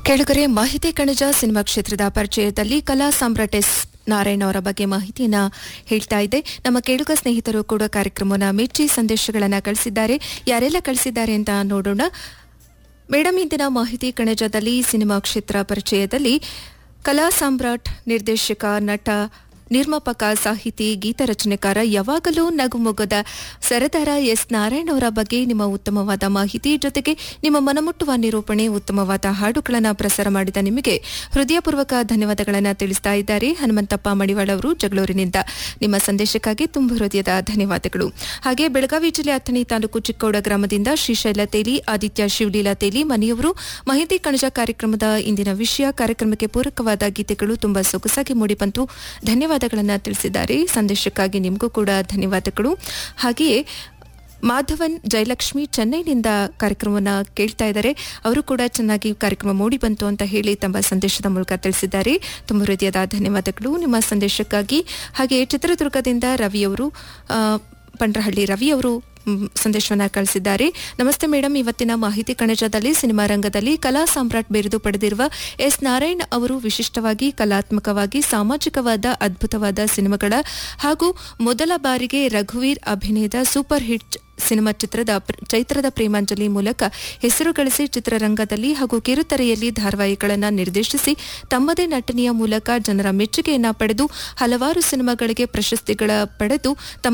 ಕೆಳಗರೆ ಮಾಹಿತಿ ಕಣಜ ಸಿನಿಮಾ ಕ್ಷೇತ್ರದ ಪರಿಚಯದಲ್ಲಿ ಕಲಾ ಸಾಮ್ರಾಟ್ ಎಸ್ ನಾರಾಯಣ ಅವರ ಬಗ್ಗೆ ಮಾಹಿತಿಯನ್ನ ಹೇಳ್ತಾ ಇದೆ ನಮ್ಮ ಕೇಳುಗ ಸ್ನೇಹಿತರು ಕೂಡ ಕಾರ್ಯಕ್ರಮವನ್ನು ಮೆಚ್ಚಿ ಸಂದೇಶಗಳನ್ನ ಕಳಿಸಿದ್ದಾರೆ ಯಾರೆಲ್ಲ ಕಳಿಸಿದ್ದಾರೆ ಅಂತ ನೋಡೋಣ ಮೇಡಮ್ ಇಂದಿನ ಮಾಹಿತಿ ಕಣಜದಲ್ಲಿ ಸಿನಿಮಾ ಕ್ಷೇತ್ರ ಪರಿಚಯದಲ್ಲಿ ಕಲಾ ಸಾಮ್ರಾಟ್ ನಿರ್ದೇಶಕ ನಟ ನಿರ್ಮಾಪಕ ಸಾಹಿತಿ ಗೀತ ರಚನೆಕಾರ ಯಾವಾಗಲೂ ನಗುಮೊಗದ ಸರದಾರ ಎಸ್ ನಾರಾಯಣ್ ಅವರ ಬಗ್ಗೆ ನಿಮ್ಮ ಉತ್ತಮವಾದ ಮಾಹಿತಿ ಜೊತೆಗೆ ನಿಮ್ಮ ಮನಮುಟ್ಟುವ ನಿರೂಪಣೆ ಉತ್ತಮವಾದ ಹಾಡುಗಳನ್ನು ಪ್ರಸಾರ ಮಾಡಿದ ನಿಮಗೆ ಹೃದಯಪೂರ್ವಕ ಧನ್ಯವಾದಗಳನ್ನು ತಿಳಿಸ್ತಾ ಇದ್ದಾರೆ ಹನುಮಂತಪ್ಪ ಮಡಿವಾಳ ಅವರು ಜಗಳೂರಿನಿಂದ ನಿಮ್ಮ ಸಂದೇಶಕ್ಕಾಗಿ ತುಂಬ ಹೃದಯದ ಧನ್ಯವಾದಗಳು ಹಾಗೆ ಬೆಳಗಾವಿ ಜಿಲ್ಲೆ ಅಥಣಿ ತಾಲೂಕು ಚಿಕ್ಕೋಡ ಗ್ರಾಮದಿಂದ ಶ್ರೀಶೈಲ ತೇಲಿ ಆದಿತ್ಯ ಶಿವಲೀಲಾ ತೇಲಿ ಮನೆಯವರು ಮಾಹಿತಿ ಕಣಜ ಕಾರ್ಯಕ್ರಮದ ಇಂದಿನ ವಿಷಯ ಕಾರ್ಯಕ್ರಮಕ್ಕೆ ಪೂರಕವಾದ ಗೀತೆಗಳು ತುಂಬಾ ಸೊಗಸಾಗಿ ಮೂಡಿಬಂತು ಧನ್ಯವಾದಗಳನ್ನು ತಿಳಿಸಿದ್ದಾರೆ ಸಂದೇಶಕ್ಕಾಗಿ ನಿಮಗೂ ಕೂಡ ಧನ್ಯವಾದಗಳು ಹಾಗೆಯೇ ಮಾಧವನ್ ಜಯಲಕ್ಷ್ಮಿ ಚೆನ್ನೈನಿಂದ ಕಾರ್ಯಕ್ರಮವನ್ನು ಕೇಳ್ತಾ ಇದ್ದಾರೆ ಅವರು ಕೂಡ ಚೆನ್ನಾಗಿ ಕಾರ್ಯಕ್ರಮ ಮೂಡಿ ಬಂತು ಅಂತ ಹೇಳಿ ತಮ್ಮ ಸಂದೇಶದ ಮೂಲಕ ತಿಳಿಸಿದ್ದಾರೆ ತುಂಬ ಹೃದಯದ ಧನ್ಯವಾದಗಳು ನಿಮ್ಮ ಸಂದೇಶಕ್ಕಾಗಿ ಹಾಗೆ ಚಿತ್ರದುರ್ಗದಿಂದ ರವಿಯವರು ಆ, ಪಂಡ್ರಹಳ್ಳಿ ರವಿಯವರು ಮ್, ಸಂದೇಶವನ್ನ ಕಳಿಸಿದ್ದಾರೆ ನಮಸ್ತೆ ಮೇಡಮ್ ಇವತ್ತಿನ ಮಾಹಿತಿ ಕಣಜದಲ್ಲಿ ಸಿನಿಮಾ ರಂಗದಲ್ಲಿ ಕಲಾ ಸಾಮ್ರಾಟ್ ಬಿರುದು ಪಡೆದಿರುವ ಎಸ್ ನಾರಾಯಣ್ ಅವರು ವಿಶಿಷ್ಟವಾಗಿ ಕಲಾತ್ಮಕವಾಗಿ ಸಾಮಾಜಿಕವಾದ ಅದ್ಭುತವಾದ ಸಿನಿಮಾಗಳ ಹಾಗೂ ಮೊದಲ ಬಾರಿಗೆ ರಘುವೀರ್ ಅಭಿನಯದ ಸೂಪರ್ ಹಿಟ್ ಸಿನಿಮಾ ಚಿತ್ರದ ಪ್ರ- ಚೈತ್ರದ ಪ್ರೇಮಾಂಜಲಿ ಮೂಲಕ ಹೆಸರು ಗಳಿಸಿ ಚಿತ್ರರಂಗದಲ್ಲಿ ಹಾಗೂ ಕಿರುತೆರೆಯಲ್ಲಿ ಧಾರಾವಾಹಿಗಳನ್ನು ನಿರ್ದೇಶಿಸಿ ತಮ್ಮದೇ ನಟನೆಯ ಮೂಲಕ ಜನರ ಮೆಚ್ಚುಗೆಯನ್ನ ಪಡೆದು ಹಲವಾರು ಸಿನಿಮಾಗಳಿಗೆ ಪ್ರಶಸ್ತಿಗಳ ಪಡೆದು ತಮ್ಮ